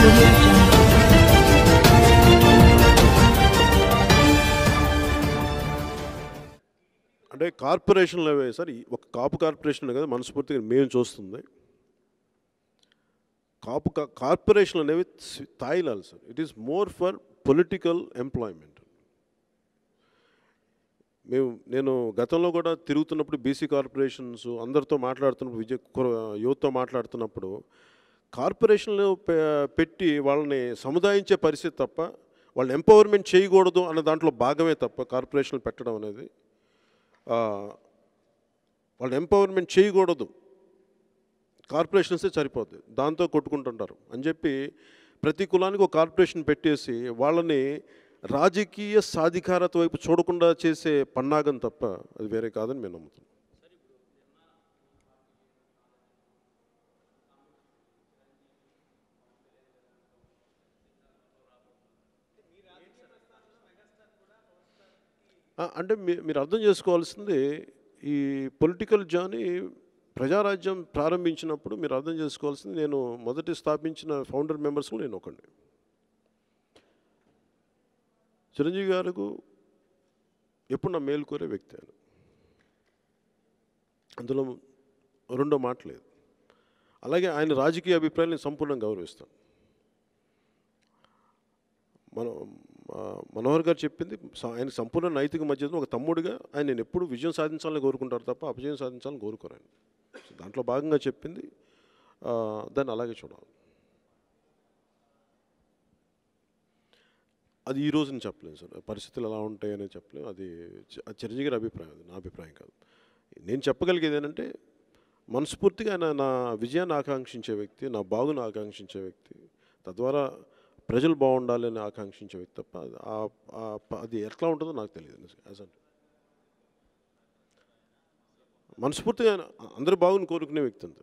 audio jungle. అంటే కార్పొరేషన్లు అవే sir ఈ ఒక కాపు కార్పొరేషన్ కదా మనస్ఫూర్తిగా మేము చూస్తుంది కాపు కా- కార్పొరేషన్లు అనేవి స్- తాయిలాలు sir it is more for political employment మేము నేను గతంలో కూడా తిరుగుతున్నప్పుడు బీసీ కార్పొరేషన్స్ అందరితో మాట్లాడుతున్నప్పుడు విజయ్ కుర- యువతతో మాట్లాడుతున్నప్పుడు కార్పొరేషన్లు పె- పెట్టి వాళ్ళని సముదాయించే పరిస్థితి తప్ప వాళ్ళని ఎంపవర్మెంట్ చేయకూడదు అన్న దాంట్లో భాగమే తప్ప కార్పొరేషన్లు పెట్టడం అనేది ఆ, వాళ్ళని ఎంపవర్మెంట్ చేయకూడదు కార్పొరేషన్సే సరిపోద్ది దాంతో కొట్టుకుంటుంటారు అని చెప్పి ప్రతి కులానికి ఒక కార్పొరేషన్ పెట్టేసి వాళ్ళని రాజకీయ సాధికారత వైపు చూడకుండా చేసే పన్నాగం తప్ప అది వేరే కాదని మేము నమ్ముతున్నాం ఆ, అంటే మీ- మీరు అర్థం చేసుకోవాల్సింది ఈ పొలిటికల్ జర్నీ ప్రజారాజ్యం ప్రారంభించినప్పుడు మీరు అర్థం చేసుకోవాల్సింది నేను మొదటి స్థాపించిన ఫౌండర్ మెంబర్స్లో నేను ఒకడిని చిరంజీవి గారికి ఎప్పుడు నా మేలు కోరే వ్యక్తి ఆయన అందులో రెండో మాట లేదు అలాగే ఆయన రాజకీయ అభిప్రాయాన్ని నేను సంపూర్ణంగా గౌరవిస్తాను మనం ఆ, మనోహర్ గారు చెప్పింది స- ఆయన సంపూర్ణ నైతిక మధ్యలో ఒక తమ్ముడిగా ఆయన నేను ఎప్పుడు విజయం సాధించాలని కోరుకుంటారు తప్ప అపజయం సాధించాలని కోరుకోరు ఆయన సో దాంట్లో భాగంగా చెప్పింది ఆ, దాన్ని అలాగే చూడాలి అది ఈ రోజుని చెప్పలేను సార్ పరిస్థితులు ఎలా ఉంటాయని చెప్పలేము అది చ- అది చిరంజీవి గారి అభిప్రాయం అది నా అభిప్రాయం కాదు నేను చెప్పగలిగేది ఏంటంటే మనస్ఫూర్తిగా ఆయన నా విజయాన్ని ఆకాంక్షించే వ్యక్తి నా బాగును ఆకాంక్షించే వ్యక్తి తద్వారా ప్రజలు బాగుండాలని ఆకాంక్షించే వ్యక్తి తప్ప అది- ఆ- ఆ ప- అది ఎట్లా ఉంటుందో నాకు తెలియదు యాజ్ అంటే మనస్ఫూర్తిగా ఆయన అందరూ బాగుని కోరుకునే వ్యక్తి అంతే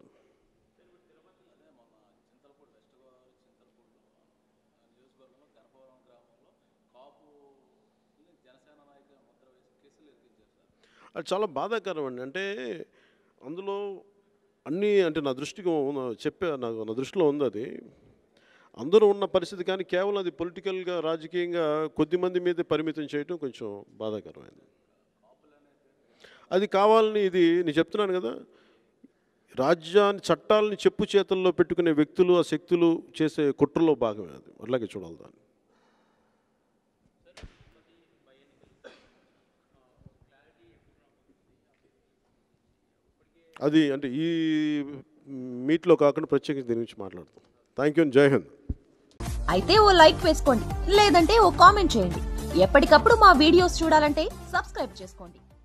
అది చాలా బాధాకరం అండి అంటే అందులో అన్నీ అంటే నా దృష్టికి ఉన్న- చెప్పే నాకు నా దృష్టిలో ఉంది అది అందరూ ఉన్న పరిస్థితి కానీ కేవలం అది పొలిటికల్గా రాజకీయంగా కొద్ది మంది మీద పరిమితం చేయడం కొంచెం బాధాకరమైంది అది కావాలని ఇది నేను చెప్తున్నాను కదా రాజ్యాన్ని చట్టాలని చెప్పు చేతల్లో పెట్టుకునే వ్యక్తులు ఆ శక్తులు చేసే కుట్రలో భాగమే అది అలాగే చూడాలి దాన్ని అది అంటే ఈ మీట్లో కాకుండా ప్రత్యేకించి దీని గురించి మాట్లాడతాం థ్యాంక్ యూ అండ్ జై హింద్ అయితే ఓ లైక్ వేసుకోండి లేదంటే ఓ కామెంట్ చేయండి ఎప్పటికప్పుడు మా వీడియోస్ చూడాలంటే సబ్స్క్రైబ్ చేసుకోండి